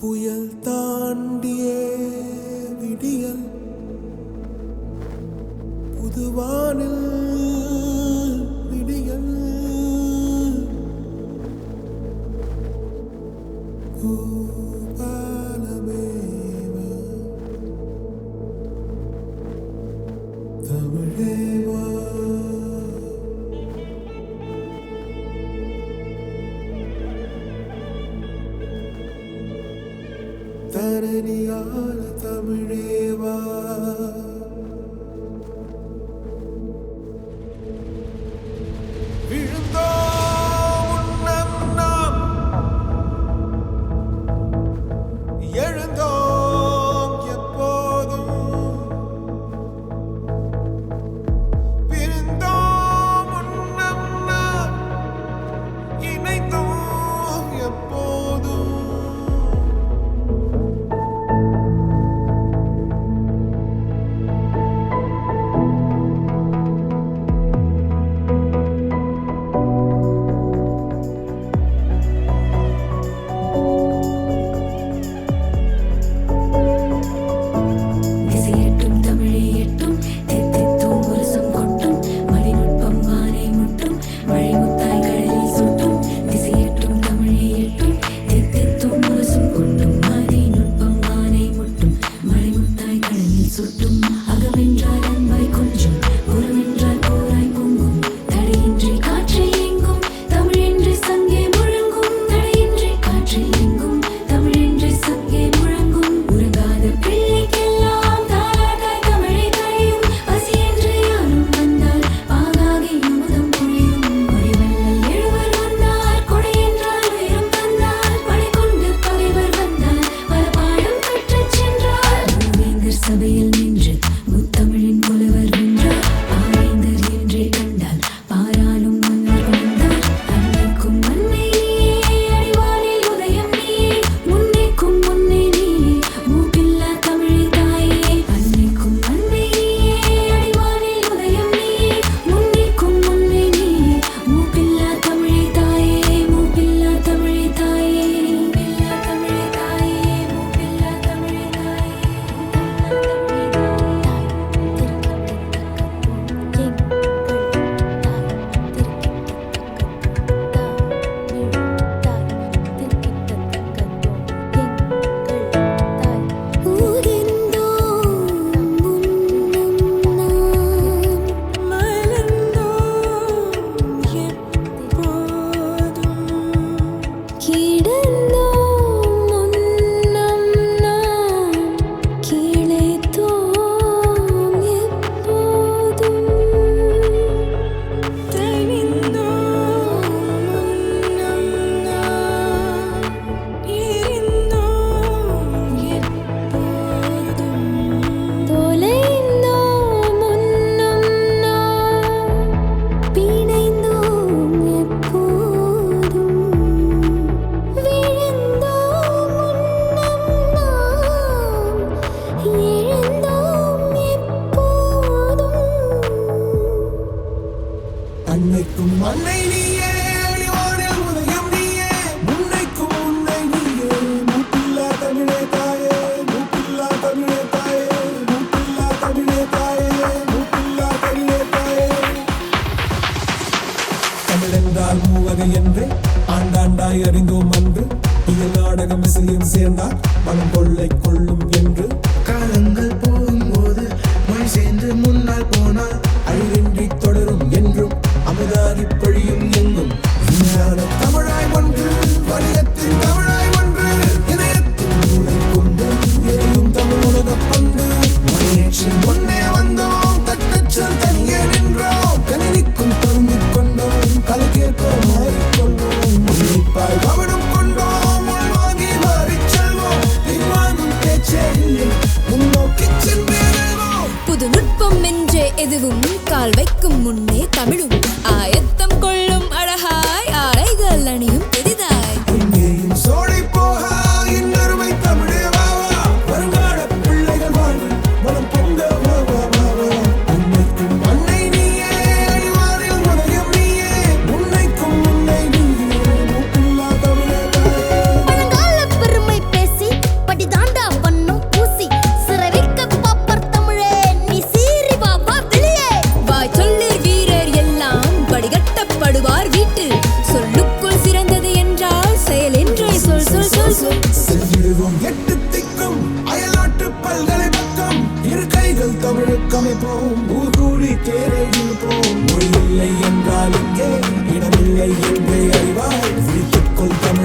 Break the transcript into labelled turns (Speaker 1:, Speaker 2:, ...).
Speaker 1: புயல் தாண்டியே விடியல் புதுவானில் விடியல் பூபாலமேவ தமிழேவா தரணியால தமிழேவா விழுந்தோம் உன்னம் நாம் எழுந்தோம் எப்போதும் பிரிந்தோம் உன்னம் நாம் இணைந்தோம் எப்போதும்
Speaker 2: திசையெட்டும் தமிழே எட்டும் தித்தித்தும் முரசம் கொட்டும் மணிநுட்பம் வானை முட்டும் மழைமுத்தாய் கடலில் சுட்டும் திசையெட்டும் தமிழே எட்டும் தித்தித்தும் முரசம் கொட்டும் மணிநுட்பம் வானை முட்டும் மழைமுத்தாய் கடலில் சுட்டும் அகமென்றால் அன்பாய் கொஞ்சம் புறமென்றால் போராய் பொங்கும் தடையின்றி காற்றில் எங்கும் தமிழென்று சங்கே முழங்கும் தடையின்றி காற்றில் எங்கும் தமிழென்று சங்கே முழங்கும் உறங்காத பிள்ளைக்கெல்லாம் தாலாட்டாய் தமிழை கழியும் பசி என்று யாரும் வந்தால் பாகாகி அமுதம் பொழியும் மொழிவெள்ளல் எழுவர் வந்தால் கொடை என்றால் உயரம் வந்தால் படை கொண்டு பகைவர் வந்தால் பல பாடம் கற்றுச் சென்றார் மூவேந்தர் சபையில் நின்று முத்தமிழின் புலவர் வென்றார் பாவேந்தர் என்றே கண்டால் பாராளும் மன்னர் வந்தார் அன்னைக்கும் அன்னை நீயே அடிவானில் உதயம் நீயே முன்னைக்கும் முன்னே நீயே மூப்பில்லா தமிழே தாயே அன்னைக்கும் அன்னை நீயே அடிவானில் உதயம் நீயே முன்னைக்கும் முன்னே நீயே மூப்பில்லா தமிழே தாயே மூப்பில்லா தமிழே தாயே மூப்பில்லா தமிழே தாயே மூப்பில்லா தமிழே பிணைந்தோம் எப்போதும் விழுந்தோம் முன்னம் நாம் எழுந்தோம் எப்போதும்
Speaker 1: அன்னைக்கும் அன்னை நீயே அடிவானில் உதயம் நீயே முன்னைக்கும் உன்னை நீயே மூப்பில்லா தமிழே தாயே மூப்பில்லா தமிழே தாயே மூப்பில்லா தமிழே தாயே மூப்பில்லா தமிழே தாயே தமிழென்றால் மூவகை என்றே ஆண்டாண்டாய் அறிந்தோம் அன்று இதில் நாடகம் இசையும் சேர்ந்தால் மனம் கொள்ளை கொள்ளும் என்று
Speaker 3: காலங்கள் போகும்போது மொழி சேர்ந்து முன்னால் போனால்
Speaker 1: அழிவின்றி தொடரும் என்றும் அமுதாகி பொழியும் எங்கும் விஞ்ஞான தமிழாய் ஒன்று வணிகத்தின் தமிழாய் ஒன்று இதயத்தின் மூளை கொண்டு எரியும் தமிழ் உலக பந்து மணியேற்றி முன்னே வந்தோம் தட்டச்சல் தனியே நின்றோம் கணினிக்கும் பொருந்திக் கொண்டோம் கலக்கேற்போம் மாறிக்கொள்வோம் உன்னிப்பாய் கவனம் கொண்டோம் உள்வாங்கி மாறிச் செல்வோம் பின்வாங்கும் பேச்சே இல்லை முன்னோக்கி சென்றே வெல்வோம்
Speaker 4: புது நுட்பம் என்றே எதுவும் கால் வைக்கும் முன்னே தமிழும் ஆயத்தம் கொள்ளும் அழகாய் ஆடைகள் அணியும் பெரிதாய்
Speaker 1: எங்கேயும் சோழி போக இன்னொருமை தமிழே வா வா. வருங்கால பிள்ளைகள் வாழ்வு மனம் பொங்க வா வா வா வா. உன்னைக்கும் அன்னை நீயே அடிவானில் உதயம் நீயே முன்னைக்கும் முன்னை நீயே மூப்பில்லா தமிழே தாயே.
Speaker 2: பழங்கால பெருமை பேசி
Speaker 1: முதல் தமிழுக்கு அமைப்போம் ஊர் கூடி தேரை இழுப்போம் மொழி இல்லை என்றால் இங்கே இடமில்லை என்றே அறிவாய் விழித்துக்கொள் தமிழ்